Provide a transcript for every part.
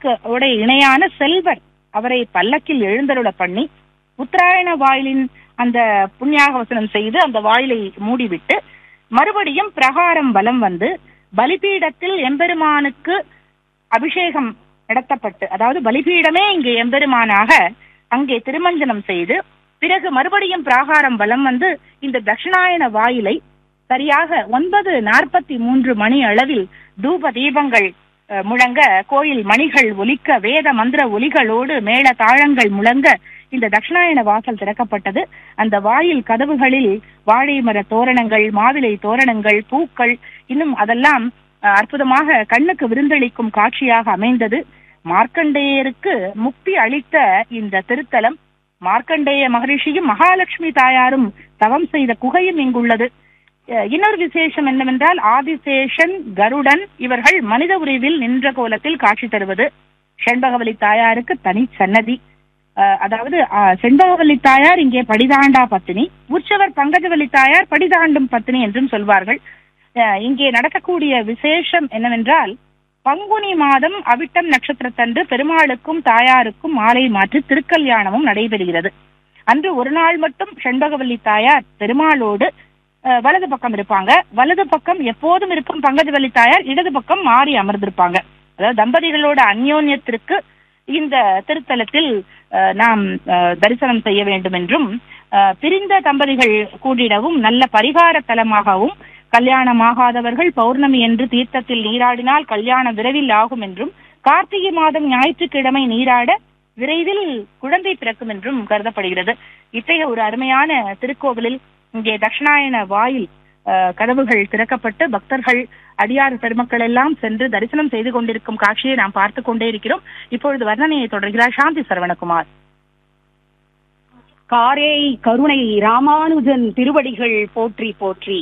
பெருமானுக்கு உடைய இணையான செல்வர் அவரை பல்லக்கில் எழுந்தருள பண்ணி உத்தராயண வாயிலின் அந்த புண்ணியாகவசனம் செய்து அந்த வாயிலை மூடிவிட்டு மறுபடியும் பிரகாரம் வலம் வந்து பலிபீடத்தில் எம்பெருமானுக்கு அபிஷேகம் நடத்தப்பட்டு அதாவது பலிபீடமே இங்கே எம்பெருமானாக அங்கே திருமஞ்சனம் செய்து பிறகு மறுபடியும் பிராகாரம் வலம் வந்து இந்த தட்சிணாயன வாயிலை சரியாக ஒன்பது நாற்பத்தி மூன்று மணி அளவில் தூப தீபங்கள் அஹ், முழங்க கோயில் மணிகள் ஒலிக்க வேத மந்திர ஒலிகளோடு மேள தாளங்கள் முழங்க இந்த தட்சிணாயன வாசல் திறக்கப்பட்டது அந்த வாயில் கதவுகளில் வாழை மர தோரணங்கள் மாவிலை தோரணங்கள் பூக்கள் இன்னும் அதெல்லாம் அஹ், அற்புதமாக கண்ணுக்கு விருந்தளிக்கும் காட்சியாக அமைந்தது மார்க்கண்டேயருக்கு முக்தி அளித்த இந்த திருத்தலம் மார்க்கண்டேய மகரிஷியும் மகாலட்சுமி தாயாரும் தவம் செய்த குகையும் இங்குள்ளது அஹ் இன்னொரு விசேஷம் என்னவென்றால் ஆதிசேஷன் கருடன் இவர்கள் மனித உருவில் நின்ற கோலத்தில் காட்சி தருவது செண்பகவலி தாயாருக்கு தனி சன்னதி அஹ் அதாவது அஹ், செண்பகவல்லி தாயார் இங்கே படிதாண்டா பத்தினி உற்சவர் பங்கஜவல்லி தாயார் படிதாண்டும் பத்தினி என்றும் சொல்வார்கள் அஹ் இங்கே நடக்கக்கூடிய விசேஷம் என்னவென்றால் பங்குனி மாதம் அவிட்டம் நட்சத்திரத்தன்று பெருமாளுக்கும் தாயாருக்கும் மாலை மாற்றி திருக்கல்யாணமும் நடைபெறுகிறது அன்று ஒரு நாள் மட்டும் செண்பகவல்லி தாயார் பெருமாளோடு அஹ், வலது பக்கம் இருப்பாங்க வலது பக்கம் எப்போதும் இருக்கும் பங்கஜவல்லி தாயார் இடது பக்கம் மாறி அமர்ந்திருப்பாங்க அதாவது தம்பதிகளோட அந்யோன்யத்திற்கு இந்த திருத்தலத்தில் அஹ், நாம் அஹ், தரிசனம் செய்ய வேண்டும் என்றும் அஹ், பிரிந்த தம்பதிகள் கூடிடவும் நல்ல பரிகார தலமாகவும் கல்யாணமாகாதவர்கள் பௌர்ணமி என்று தீர்த்தத்தில் நீராடினால் கல்யாணம் விரைவில் ஆகும் என்றும் கார்த்திகை மாதம் ஞாயிற்றுக்கிழமை நீராட விரைவில் குழந்தை பிறக்கும் என்றும் கருதப்படுகிறது இத்தகைய ஒரு அருமையான திருக்கோவிலில் இங்கே தட்சிணாயன வாயில் அஹ், கதவுகள் திறக்கப்பட்டு பக்தர்கள் அடியார் பெருமக்கள் எல்லாம் சென்று தரிசனம் செய்து கொண்டிருக்கும் காட்சியை நாம் பார்த்து கொண்டே இருக்கிறோம் இப்பொழுது வர்ணனையை தொடர்கிறார் சாந்தி சரவணகுமார் காரே கருணை ராமானுஜன் திருவடிகள் போற்றி போற்றி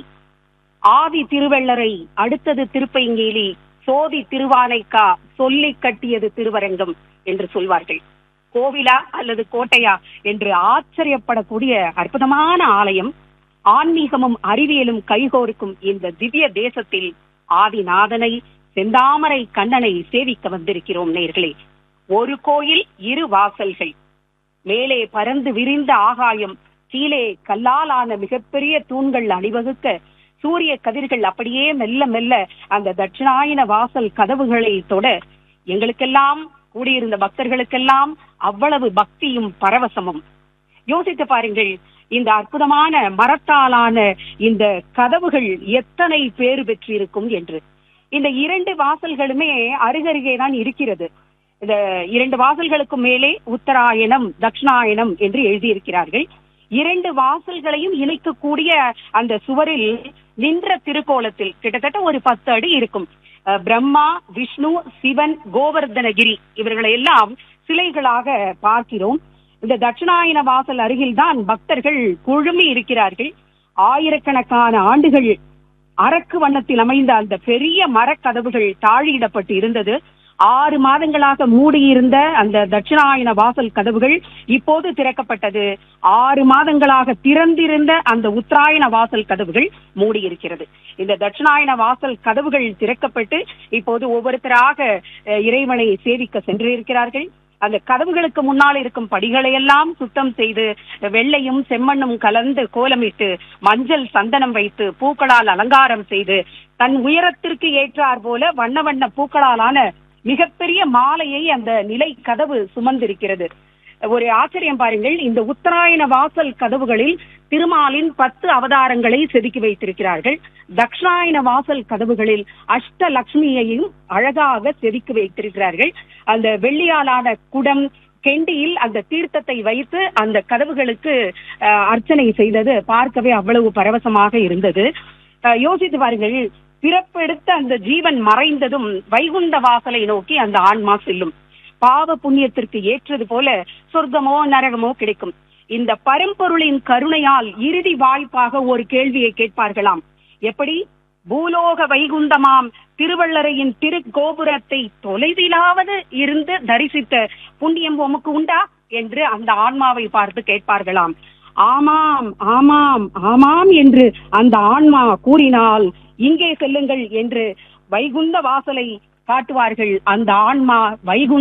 ஆதி திருவள்ளரை அடுத்தது திருப்பைங்கேலி சோதி திருவானைக்கா சொல்லிக் கட்டியது திருவரங்கம் என்று சொல்வார்கள் கோவிலா அல்லது கோட்டையா என்று ஆச்சரியப்படக்கூடிய அற்புதமான ஆலயம் ஆன்மீகமும் அறிவியலும் கைகோர்க்கும் இந்த திவ்ய தேசத்தில் ஆதிநாதனை செந்தாமரை கண்ணனை சேவிக்க வந்திருக்கிறோம் நேர்களே ஒரு கோயில் இரு வாசல்கள் மேலே பறந்து விரிந்த ஆகாயம் கீழே கல்லாலான மிகப்பெரிய தூண்கள் அணிவகுக்க சூரிய கதிர்கள் அப்படியே மெல்ல மெல்ல அந்த தட்சிணாயன வாசல் கதவுகளை தொட எங்களுக்கெல்லாம் கூடியிருந்த பக்தர்களுக்கெல்லாம் அவ்வளவு பக்தியும் பரவசமும் யோசித்து பாருங்கள் இந்த அற்புதமான மரத்தாலான இந்த கதவுகள் எத்தனை பேறு பெற்றிருக்கும் என்று இந்த இரண்டு வாசல்களுமே அருகருகே தான் இருக்கிறது இந்த இரண்டு வாசல்களுக்கும் மேலே உத்தராயணம் தட்சிணாயணம் என்று எழுதியிருக்கிறார்கள் இரண்டு வாசல்களையும் இணைக்கக்கூடிய அந்த சுவரில் நின்ற திருக்கோலத்தில் கிட்டத்தட்ட ஒரு பத்து அடி இருக்கும் அஹ், பிரம்மா விஷ்ணு சிவன் கோவர்தனகிரி இவர்களை எல்லாம் சிலைகளாக பார்க்கிறோம் இந்த தட்சிணாயன வாசல் அருகில்தான் பக்தர்கள் குழுமி இருக்கிறார்கள் ஆயிரக்கணக்கான ஆண்டுகள் அரக்கு வண்ணத்தில் அமைந்த அந்த பெரிய மரக்கதவுகள் தாழியிடப்பட்டு இருந்தது ஆறு மாதங்களாக மூடியிருந்த அந்த தட்சிணாயன வாசல் கதவுகள் இப்போது திறக்கப்பட்டது ஆறு மாதங்களாக திறந்திருந்த அந்த உத்தராயண வாசல் கதவுகள் மூடியிருக்கிறது இந்த தட்சிணாயன வாசல் கதவுகள் திறக்கப்பட்டு இப்போது ஒவ்வொருத்தராக அஹ், இறைவனை சேவிக்க சென்றிருக்கிறார்கள் அந்த கதவுகளுக்கு முன்னால் இருக்கும் படிகளை எல்லாம் சுத்தம் செய்து வெள்ளையும் செம்மண்ணும் கலந்து கோலமிட்டு மஞ்சள் சந்தனம் வைத்து பூக்களால் அலங்காரம் செய்து தன் உயரத்திற்கு ஏற்றார் போல வண்ண வண்ண பூக்களாலான மிகப்பெரிய மாலையை அந்த நிலை கதவு சுமந்திருக்கிறது ஒரு ஆச்சரியம் பாருங்கள் இந்த உத்தராயண வாசல் கதவுகளில் திருமாலின் பத்து அவதாரங்களை செதுக்கி வைத்திருக்கிறார்கள் தக்ஷாயன வாசல் கதவுகளில் அஷ்டலட்சுமியையும் அழகாக செதுக்கி வைத்திருக்கிறார்கள் அந்த வெள்ளியாலான குடம் கெண்டியில் அந்த தீர்த்தத்தை வைத்து அந்த கதவுகளுக்கு அஹ், அர்ச்சனை செய்தது பார்க்கவே அவ்வளவு பரவசமாக இருந்தது அஹ், யோசித்து பாருங்கள் பிறப்பெடுத்த அந்த ஜீவன் மறைந்ததும் வைகுண்ட வாசலை நோக்கி அந்த ஆன்மா செல்லும் பாவ புண்ணியத்திற்கு ஏற்றது போல சொர்க்கமோ நரகமோ கிடைக்கும் இந்த பரம்பொருளின் கருணையால் இறுதி வாய்ப்பாக ஒரு கேள்வியை கேட்பார்களாம் எப்படி பூலோக வைகுண்டமாம் திருவள்ளரையின் திருக்கோபுரத்தை தொலைவிலாவது இருந்து தரிசித்த புண்ணியம் உமக்கு உண்டா என்று அந்த ஆன்மாவை பார்த்து கேட்பார்களாம் ஆமாம் ஆமாம் ஆமாம் என்று அந்த ஆன்மா கூறினால் இங்கே செல்லுங்கள் என்று வைகுந்த வாசலை காட்டுவார்கள் அந்த ஆன்மா வைகுண்ட